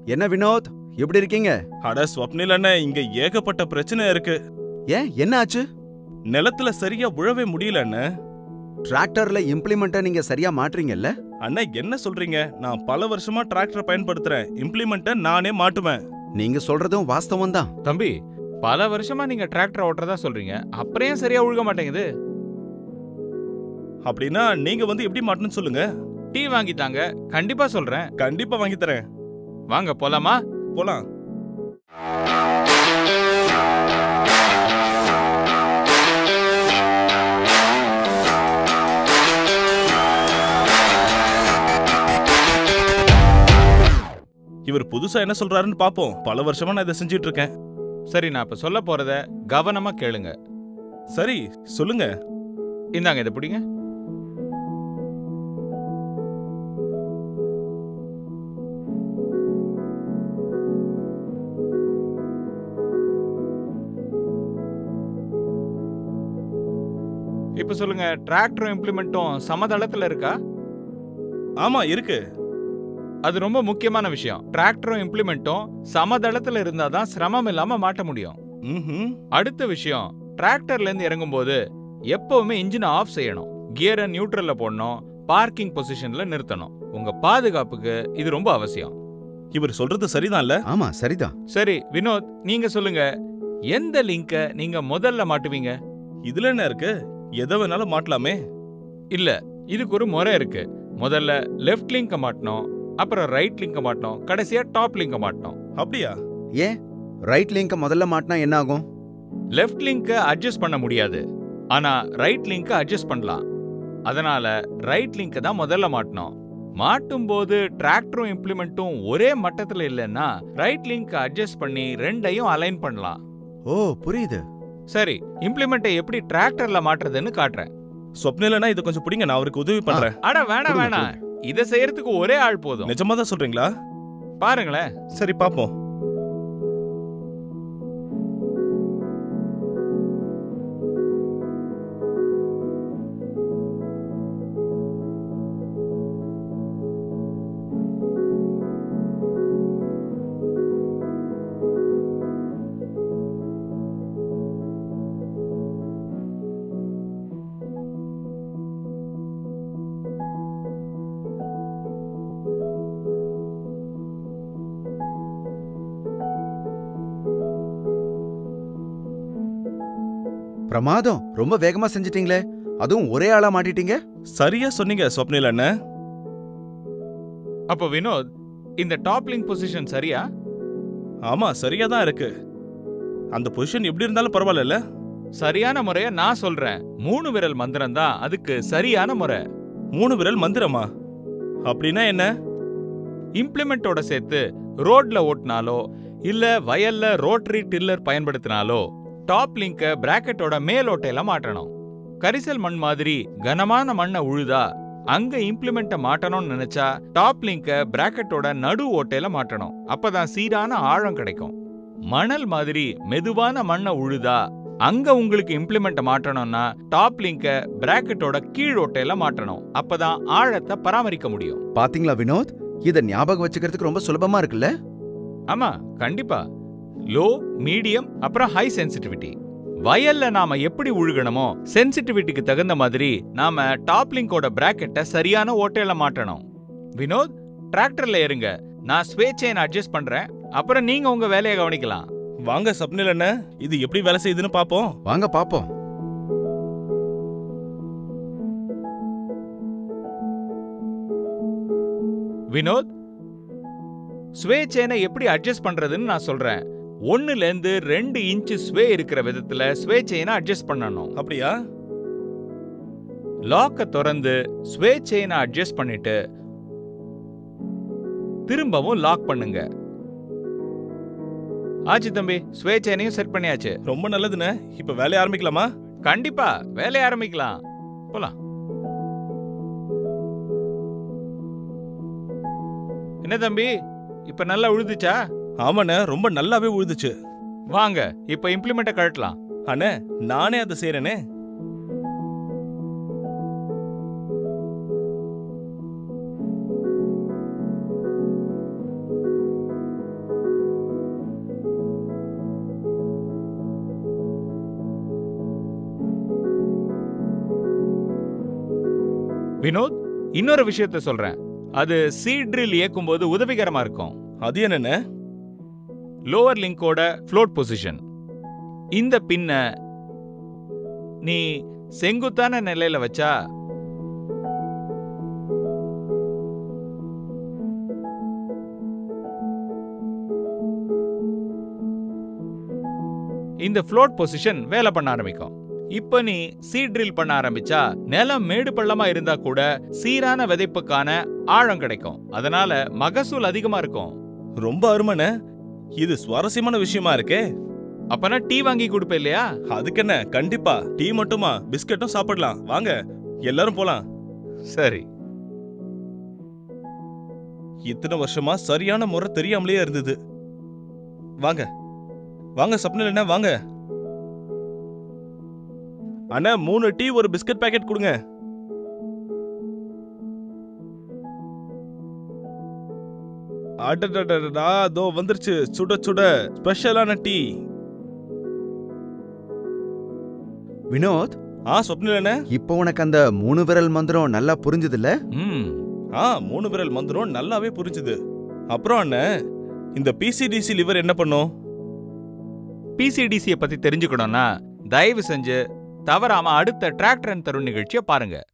என்ன வினோத் எப்படி இருக்கீங்க அட ஸ்வப்னில் அண்ணே இங்க ஏகப்பட்ட பிரச்சனை இருக்கு ஏன் என்ன ஆச்சு நிலத்துல சரியா உழவே முடியல அண்ணே டிராக்டர்ல இம்ப்ளிமெண்ட்டை நீங்க சரியா மாட்றீங்கல்ல அண்ணா என்ன சொல்றீங்க நான் பல வருஷமா டிராக்டர் பயன்படுத்துறேன் இம்ப்ளிமெண்ட்டை நானே மாட்டுவேன் நீங்க சொல்றதும் வாஸ்தவம் தான் தம்பி பல வருஷமா நீங்க டிராக்டர் ஓட்டுறதா சொல்றீங்க அப்புறம் ஏன் சரியா ஒழுக மாட்டேங்குது அப்படின்னா நீங்க வந்து எப்படி மாட்டணும்னு சொல்லுங்க டீ வாங்கித்தாங்க கண்டிப்பா சொல்றேன் கண்டிப்பா வாங்கி தரேன் வாங்க போலாமா போலாம் இவர் புதுசா என்ன சொல்றாருன்னு பாப்போம் பல வருஷமா நான் இதை செஞ்சுட்டு இருக்கேன் சரி நான் இப்ப சொல்ல போறத கவனமா கேளுங்க சரி சொல்லுங்க இந்தாங்க இதை பிடிங்க இப்ப சொல்லுங்க டிராக்டரும் இம்ப்ளிமெண்ட்டும் சமதளத்துல இருக்கா ஆமா இருக்கு அது ரொம்ப முக்கியமான விஷயம் டிராக்டரும் இம்ப்ளிமெண்ட்டும் சமதளத்துல இருந்தாதான் சிரமம் இல்லாம மாட்ட முடியும் ம்ஹும். அடுத்த விஷயம் டிராக்டர்ல இருந்து இறங்கும்போது எப்பவுமே இன்ஜினை ஆஃப் செய்யணும் கியரை நியூட்ரல்ல போடணும் பார்க்கிங் பொசிஷன்ல நிறுத்தணும் உங்க பாதுகாப்புக்கு இது ரொம்ப அவசியம் இவர் சொல்றது சரிதான்ல ஆமா சரிதான் சரி வினோத் நீங்க சொல்லுங்க எந்த லிங்க நீங்க முதல்ல மாட்டுவீங்க இதுல என்ன இருக்கு எதை வேணாலும் மாட்டலாமே இல்ல இதுக்கு ஒரு முறை இருக்கு முதல்ல லெஃப்ட் லிங்க மாட்டணும் அப்புறம் ரைட் லிங்க மாட்டணும் கடைசியா டாப் லிங்க மாட்டணும் அப்படியா ஏன் ரைட் லிங்க முதல்ல மாட்டினா என்ன ஆகும் லெஃப்ட் லிங்கை அட்ஜஸ்ட் பண்ண முடியாது ஆனா ரைட் லிங்கை அட்ஜஸ்ட் பண்ணலாம் அதனால ரைட் லிங்கை தான் முதல்ல மாட்டணும் மாட்டும் போது டிராக்டரும் இம்ப்ளிமெண்ட்டும் ஒரே மட்டத்துல இல்லைன்னா ரைட் லிங்கை அட்ஜஸ்ட் பண்ணி ரெண்டையும் அலைன் பண்ணலாம் ஓ புரியுது சரி இம்ப்ளிமெண்ட்டை எப்படி டிராக்டர்ல மாட்டுறதுன்னு காட்டுறேன் சொப்னிலனா இது கொஞ்சம் பிடிங்க நான் அவருக்கு உதவி பண்றேன் அட வேணாம் கொடுங்க, வேணாம் இதை செய்யறதுக்கு ஒரே ஆள் போதும் நிஜமா தான் சொல்றீங்களா பாருங்களேன் சரி பாப்போம் பிரமாதம் ரொம்ப வேகமா செஞ்சிட்டீங்களே அதுவும் ஒரே ஆளா மாட்டிட்டீங்க சரியா சொன்னீங்க சொப்னில் அண்ணன் அப்போ வினோத் இந்த டாப் லிங்க் பொசிஷன் சரியா ஆமா சரியா தான் இருக்கு அந்த பொசிஷன் எப்படி இருந்தாலும் பரவாயில்ல சரியான முறைய நான் சொல்றேன் மூணு விரல் மந்திரம் தான் அதுக்கு சரியான முறை மூணு விரல் மந்திரமா அப்படின்னா என்ன இம்ப்ளிமெண்ட்டோட சேர்த்து ரோட்ல ஓட்டினாலோ இல்ல வயல்ல ரோட்டரி டில்லர் பயன்படுத்தினாலோ டாப் லிங்க பிராக்கெட்டோட மேலோட்டையில மாட்டணும் கரிசல் மண் மாதிரி கனமான மண்ணை உழுதா அங்க இம்ப்ளிமெண்ட்டை மாட்டணும்னு நினைச்சா டாப் லிங்க பிராக்கெட்டோட நடு ஓட்டையில மாட்டணும் அப்பதான் சீரான ஆழம் கிடைக்கும் மணல் மாதிரி மெதுவான மண்ணை உழுதா அங்க உங்களுக்கு இம்ப்ளிமெண்ட்டை மாட்டணும்னா டாப் லிங்க பிராக்கெட்டோட கீழ் ஓட்டையில மாட்டணும் அப்பதான் ஆழத்தை பராமரிக்க முடியும் பாத்தீங்களா வினோத் இத ஞாபகம் வச்சுக்கிறதுக்கு ரொம்ப சுலபமா இருக்குல்ல ஆமா கண்டிப்பா லோ மீடியம் அப்புறம் ஹை சென்சிட்டிவிட்டி வயல்ல நாம எப்படி உழுகணுமோ சென்சிட்டிவிட்டிக்கு தகுந்த மாதிரி நாம டாப் லிங்கோட பிராக்கெட்டை சரியான ஓட்டையில மாட்டணும் வினோத் டிராக்டர்ல ஏறுங்க நான் ஸ்வே செயின் அட்ஜஸ்ட் பண்றேன் அப்புறம் நீங்க உங்க வேலையை கவனிக்கலாம் வாங்க சப்னில் அண்ணன் இது எப்படி வேலை செய்யுதுன்னு பாப்போம் வாங்க பாப்போம் வினோத் ஸ்வே செயினை எப்படி அட்ஜஸ்ட் பண்றதுன்னு நான் சொல்றேன் ஒன்னுல இருந்து ரெண்டு இன்ச் ஸ்வே இருக்கிற விதத்துல ஸ்வே செயினை அட்ஜஸ்ட் பண்ணணும் அப்படியா லாக்க திறந்து ஸ்வே செயினை அட்ஜஸ்ட் பண்ணிட்டு திரும்பவும் லாக் பண்ணுங்க ஆச்சு தம்பி ஸ்வே செயினையும் செட் பண்ணியாச்சு ரொம்ப நல்லதுண்ணே இப்ப வேலைய ஆரம்பிக்கலாமா கண்டிப்பா வேலைய ஆரம்பிக்கலாம் போலாம் என்ன தம்பி இப்ப நல்லா உழுதுச்சா ஆமாண்ணே ரொம்ப நல்லாவே உழுதுச்சு வாங்க இப்ப இம்ப்ளிமெண்ட்டை கழட்டலாம் அண்ணே நானே அதை செய்யறேனே வினோத் இன்னொரு விஷயத்த சொல்றேன் அது சீட் ட்ரில் இயக்கும்போது உதவிகரமா இருக்கும் அது என்னண்ணே லோவர் லிங்கோட ஃப்ளோட் பொசிஷன் இந்த பின்ன நீ செங்குத்தான நிலையில வச்சா இந்த ஃப்ளோட் பொசிஷன் வேலை பண்ண ஆரம்பிக்கும் இப்ப நீ சீட் ட்ரில் பண்ண ஆரம்பிச்சா நிலம் மேடு பள்ளமா இருந்தா கூட சீரான விதைப்புக்கான ஆழம் கிடைக்கும் அதனால மகசூல் அதிகமா இருக்கும் ரொம்ப அருமைண்ணே இது சுவாரஸ்யமான விஷயமா இருக்கே அப்பனா டீ வாங்கி கொடுப்ப இல்லையா அதுக்கு என்ன கண்டிப்பா டீ மட்டுமா பிஸ்கட்டும் சாப்பிடலாம் வாங்க எல்லாரும் போலாம் சரி இத்தனை வருஷமா சரியான முறை தெரியாமலே இருந்தது வாங்க வாங்க சப்னல் என்ன வாங்க அண்ணா மூணு டீ ஒரு பிஸ்கட் பாக்கெட் கொடுங்க அடடடடா அதோ வந்துருச்சு சுட சுட ஸ்பெஷலான டீ வினோத் ஆ சொப்னில் என்ன இப்போ உனக்கு அந்த மூணு விரல் மந்திரம் நல்லா புரிஞ்சுதுல்ல ம் ஆ மூணு விரல் மந்திரம் நல்லாவே புரிஞ்சுது அப்புறம் அண்ணன் இந்த பிசிடிசி லிவர் என்ன பண்ணும் பிசிடிசியை பத்தி தெரிஞ்சுக்கணும்னா தயவு செஞ்சு தவறாம அடுத்த டிராக்டர் அண்ட் தருண் நிகழ்ச்சியை பாருங்க